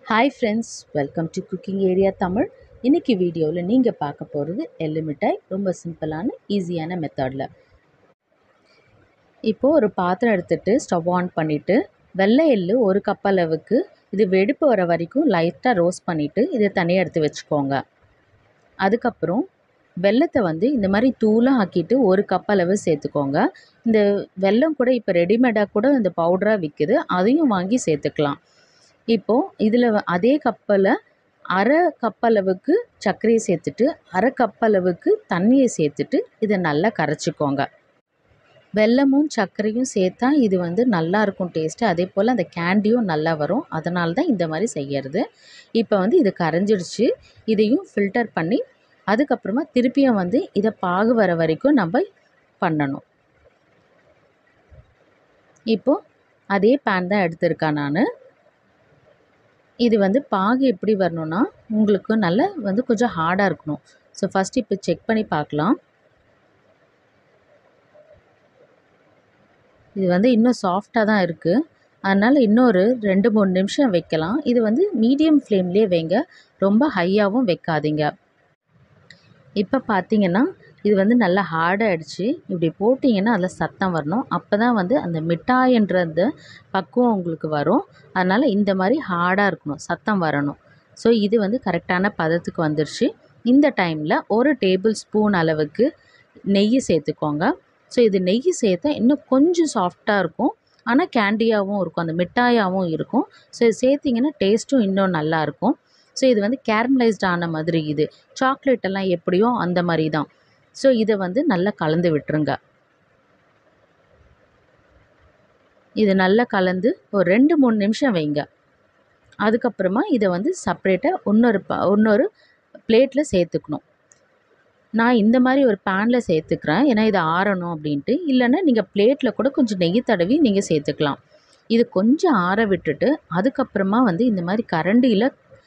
hi friends welcome to cooking area Tamil இன்றைக்கி வீடியோவில் நீங்கள் பார்க்க போகிறது எள்ளு மிட்டாய் ரொம்ப சிம்பிளான ஈஸியான மெத்தடில் இப்போது ஒரு பாத்திரம் எடுத்துகிட்டு ஸ்டவ் ஆன் பண்ணிவிட்டு வெள்ளை எள்ளு ஒரு கப் அளவுக்கு இது வெடிப்பு வர வரைக்கும் லைட்டாக ரோஸ்ட் பண்ணிவிட்டு இதை தனியாக எடுத்து வச்சுக்கோங்க அதுக்கப்புறம் வெள்ளத்தை வந்து இந்த மாதிரி தூளாக ஆக்கிட்டு ஒரு கப் அளவு சேர்த்துக்கோங்க இந்த வெல்லம் கூட இப்போ ரெடிமேடாக கூட இந்த பவுடராக விற்குது அதையும் வாங்கி சேர்த்துக்கலாம் இப்போது இதில் அதே கப்பில் அரை கப் அளவுக்கு சர்க்கரையை சேர்த்துட்டு அரை கப் அளவுக்கு தண்ணியை சேர்த்துட்டு இதை நல்லா கரைச்சிக்கோங்க வெல்லமும் சர்க்கரையும் சேர்த்தா இது வந்து நல்லா இருக்கும் டேஸ்ட்டு அதே போல் அந்த கேண்டியும் நல்லா வரும் அதனால தான் இந்த மாதிரி செய்யறது இப்போ வந்து இது கரைஞ்சிடுச்சு இதையும் ஃபில்டர் பண்ணி அதுக்கப்புறமா திருப்பியும் வந்து இதை பாகு வர வரைக்கும் நம்ம பண்ணணும் இப்போது அதே பேன் தான் எடுத்திருக்கேன் நான் இது வந்து பாகு எப்படி வரணும்னா உங்களுக்கு நல்ல வந்து கொஞ்சம் ஹார்டாக இருக்கணும் ஸோ ஃபஸ்ட் இப்போ செக் பண்ணி பார்க்கலாம் இது வந்து இன்னும் சாஃப்டாக தான் இருக்குது அதனால் இன்னொரு ரெண்டு மூணு நிமிஷம் வைக்கலாம் இது வந்து மீடியம் ஃப்ளேம்லேயே வைங்க ரொம்ப ஹையாகவும் வைக்காதீங்க இப்போ பார்த்தீங்கன்னா இது வந்து நல்லா ஹார்டாகிடுச்சு இப்படி போட்டிங்கன்னா அதில் சத்தம் வரணும் அப்போ தான் வந்து அந்த மிட்டாயின்ற அந்த பக்குவம் உங்களுக்கு வரும் அதனால் இந்த மாதிரி ஹார்டாக இருக்கணும் சத்தம் வரணும் ஸோ இது வந்து கரெக்டான பதத்துக்கு வந்துருச்சு இந்த டைமில் ஒரு டேபிள் ஸ்பூன் அளவுக்கு நெய் சேர்த்துக்கோங்க ஸோ இது நெய் சேர்த்தா இன்னும் கொஞ்சம் சாஃப்டாக இருக்கும் ஆனால் கேண்டியாகவும் இருக்கும் அந்த மிட்டாயாகவும் இருக்கும் ஸோ இது சேர்த்திங்கன்னா டேஸ்ட்டும் இன்னும் நல்லாயிருக்கும் ஸோ இது வந்து கேரமலைஸ்ட் ஆன மாதிரி இது சாக்லேட் எல்லாம் எப்படியோ அந்த மாதிரி தான் ஸோ இதை வந்து நல்லா கலந்து விட்டுருங்க இது நல்லா கலந்து ஒரு ரெண்டு மூணு நிமிஷம் வைங்க அதுக்கப்புறமா இதை வந்து செப்பரேட்டாக இன்னொரு ப இன்னொரு பிளேட்டில் சேர்த்துக்கணும் நான் இந்த மாதிரி ஒரு பேனில் சேர்த்துக்கிறேன் ஏன்னா இது ஆறணும் அப்படின்ட்டு இல்லைன்னா நீங்கள் பிளேட்டில் கூட கொஞ்சம் நெய் தடவி நீங்கள் சேர்த்துக்கலாம் இது கொஞ்சம் ஆற விட்டுட்டு அதுக்கப்புறமா வந்து இந்த மாதிரி கரண்டியில்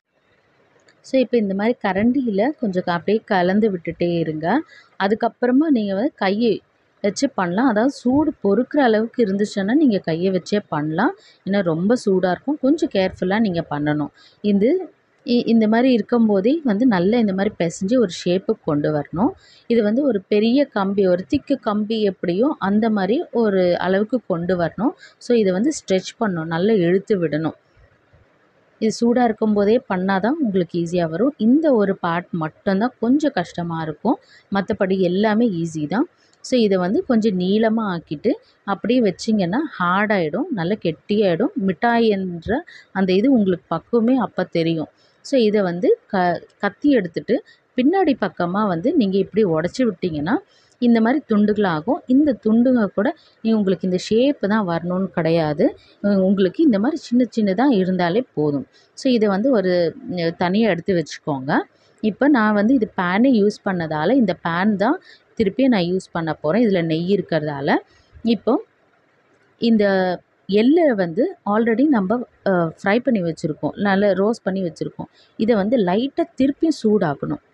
ஸோ இப்போ இந்த மாதிரி கரண்டியில் கொஞ்சம் அப்படியே கலந்து விட்டுட்டே இருங்க அதுக்கப்புறமா நீங்கள் வந்து கையை வச்சு பண்ணலாம் அதாவது சூடு பொறுக்கிற அளவுக்கு இருந்துச்சுன்னா நீங்கள் கையை வச்சே பண்ணலாம் ஏன்னா ரொம்ப சூடாக இருக்கும் கொஞ்சம் கேர்ஃபுல்லாக நீங்கள் பண்ணணும் இது இந்த மாதிரி இருக்கும்போதே வந்து நல்லா இந்த மாதிரி பிசைஞ்சு ஒரு ஷேப்புக்கு கொண்டு வரணும் இது வந்து ஒரு பெரிய கம்பி ஒரு திக்கு கம்பி எப்படியோ அந்த மாதிரி ஒரு அளவுக்கு கொண்டு வரணும் ஸோ இதை வந்து ஸ்ட்ரெச் பண்ணணும் நல்லா இழுத்து விடணும் இது சூடாக இருக்கும்போதே பண்ணால் தான் உங்களுக்கு ஈஸியாக வரும் இந்த ஒரு பார்ட் மட்டும்தான் கொஞ்சம் கஷ்டமாக இருக்கும் மற்றபடி எல்லாமே ஈஸி தான் ஸோ இதை வந்து கொஞ்சம் நீளமாக ஆக்கிட்டு அப்படியே வச்சிங்கன்னா ஹார்டாகிடும் நல்லா கெட்டியாகிடும் மிட்டாய் என்ற அந்த இது உங்களுக்கு பக்குவமே அப்போ தெரியும் ஸோ இதை வந்து க கத்தி எடுத்துட்டு பின்னாடி பக்கமாக வந்து நீங்கள் இப்படி உடச்சி விட்டிங்கன்னா இந்த மாதிரி துண்டுகளாகும் இந்த துண்டுங்க கூட உங்களுக்கு இந்த ஷேப்பு தான் வரணும்னு கிடையாது உங்களுக்கு இந்த மாதிரி சின்ன சின்னதாக இருந்தாலே போதும் ஸோ இதை வந்து ஒரு தனியாக எடுத்து வச்சுக்கோங்க இப்போ நான் வந்து இது பேனே யூஸ் பண்ணதால் இந்த பேன் தான் திருப்பி நான் யூஸ் பண்ண போகிறேன் இதில் நெய் இருக்கிறதால இப்போ இந்த எள்ளை வந்து ஆல்ரெடி நம்ம ஃப்ரை பண்ணி வச்சுருக்கோம் நல்லா ரோஸ்ட் பண்ணி வச்சுருக்கோம் இதை வந்து லைட்டாக திருப்பியும் சூடாக்கணும்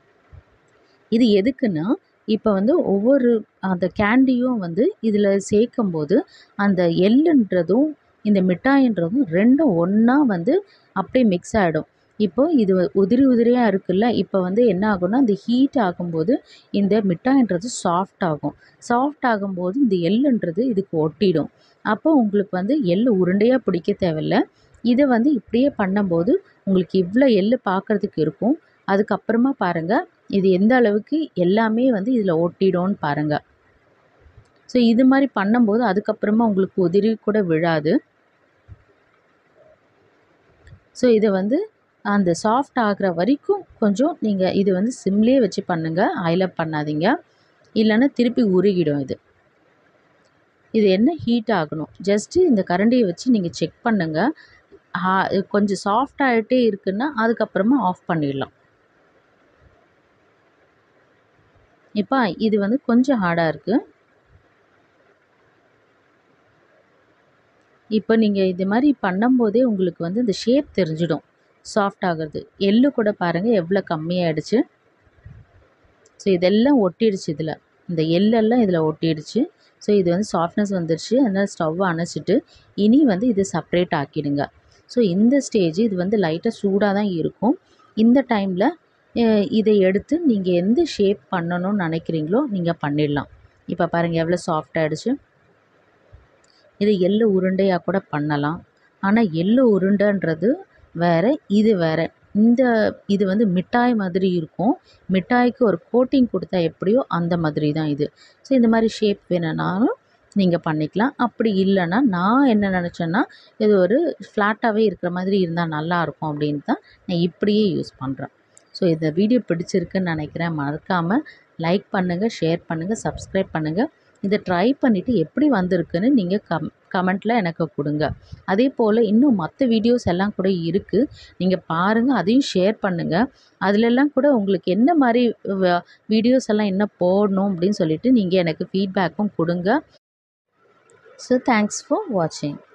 இது எதுக்குன்னா இப்போ வந்து ஒவ்வொரு அந்த கேண்டியும் வந்து இதில் சேர்க்கும்போது அந்த எள்ளுன்றதும் இந்த மிட்டாயின்றதும் ரெண்டும் ஒன்றா வந்து அப்படியே மிக்ஸ் ஆகிடும் இப்போது இது உதிரி உதிரியாக இருக்குல்ல இப்போ வந்து என்ன ஆகும்னா இந்த ஹீட் ஆகும்போது இந்த மிட்டாயின்றது சாஃப்ட் ஆகும் சாஃப்ட் ஆகும்போது இந்த எள்ளுன்றது இதுக்கு ஒட்டிடும் அப்போ உங்களுக்கு வந்து எள் உருண்டையாக பிடிக்க தேவையில்ல இதை வந்து இப்படியே பண்ணும்போது உங்களுக்கு இவ்வளோ எள் பார்க்குறதுக்கு இருக்கும் அதுக்கப்புறமா பாருங்கள் இது எந்த அளவுக்கு எல்லாமே வந்து இதில் ஒட்டிடும்னு பாருங்கள் ஸோ இது மாதிரி பண்ணும்போது அதுக்கப்புறமா உங்களுக்கு உதிரி கூட விழாது ஸோ இதை வந்து அந்த சாஃப்ட் ஆகிற வரைக்கும் கொஞ்சம் நீங்கள் இது வந்து சிம்லேயே வச்சு பண்ணுங்கள் ஆயிலப் பண்ணாதீங்க இல்லைன்னா திருப்பி உருகிடும் இது இது என்ன ஹீட் ஆகணும் ஜஸ்ட்டு இந்த கரண்டியை வச்சு நீங்கள் செக் பண்ணுங்கள் கொஞ்சம் சாஃப்ட் ஆகிட்டே இருக்குன்னா அதுக்கப்புறமா ஆஃப் பண்ணிடலாம் இப்போ இது வந்து கொஞ்சம் ஹார்டாக இருக்குது இப்போ நீங்கள் இது மாதிரி பண்ணும்போதே உங்களுக்கு வந்து இந்த ஷேப் தெரிஞ்சிடும் சாஃப்ட் ஆகிறது எள்ளு கூட பாருங்கள் எவ்வளோ கம்மியாகிடுச்சு ஸோ இதெல்லாம் ஒட்டிடுச்சு இதில் இந்த எள்ளெல்லாம் இதில் ஒட்டிடுச்சு ஸோ இது வந்து சாஃப்ட்னஸ் வந்துடுச்சு அதனால் ஸ்டவ்வை அணைச்சிட்டு இனி வந்து இது செப்ரேட் ஆக்கிடுங்க ஸோ இந்த ஸ்டேஜ் இது வந்து லைட்டாக சூடாக தான் இருக்கும் இந்த டைமில் இதை எடுத்து நீங்கள் எந்த ஷேப் பண்ணணும்னு நினைக்கிறீங்களோ நீங்கள் பண்ணிடலாம் இப்போ பாருங்கள் எவ்வளோ சாஃப்ட் ஆகிடுச்சு இது எள்ளு உருண்டையாக கூட பண்ணலாம் ஆனால் எள்ளு உருண்டைன்றது வேறு இது வேறு இந்த இது வந்து மிட்டாய் மாதிரி இருக்கும் மிட்டாய்க்கு ஒரு கோட்டிங் கொடுத்தா எப்படியோ அந்த மாதிரி தான் இது ஸோ இந்த மாதிரி ஷேப் வேணும்னாலும் நீங்கள் பண்ணிக்கலாம் அப்படி இல்லைன்னா நான் என்ன நினச்சேன்னா இது ஒரு ஃப்ளாட்டாகவே இருக்கிற மாதிரி இருந்தால் நல்லாயிருக்கும் அப்படின்னு தான் நான் இப்படியே யூஸ் பண்ணுறேன் ஸோ இந்த வீடியோ பிடிச்சிருக்குன்னு நினைக்கிறேன் மறக்காமல் லைக் பண்ணுங்கள் ஷேர் பண்ணுங்கள் சப்ஸ்கிரைப் பண்ணுங்கள் இதை ட்ரை பண்ணிவிட்டு எப்படி வந்திருக்குன்னு நீங்கள் கம் கமெண்ட்டில் எனக்கு கொடுங்க அதே போல் இன்னும் மற்ற வீடியோஸ் எல்லாம் கூட இருக்குது நீங்கள் பாருங்கள் அதையும் ஷேர் பண்ணுங்கள் அதிலெல்லாம் கூட உங்களுக்கு என்ன மாதிரி வீடியோஸ் எல்லாம் என்ன போடணும் அப்படின்னு சொல்லிட்டு நீங்கள் எனக்கு ஃபீட்பேக்கும் கொடுங்க ஸோ தேங்க்ஸ் ஃபார் வாட்சிங்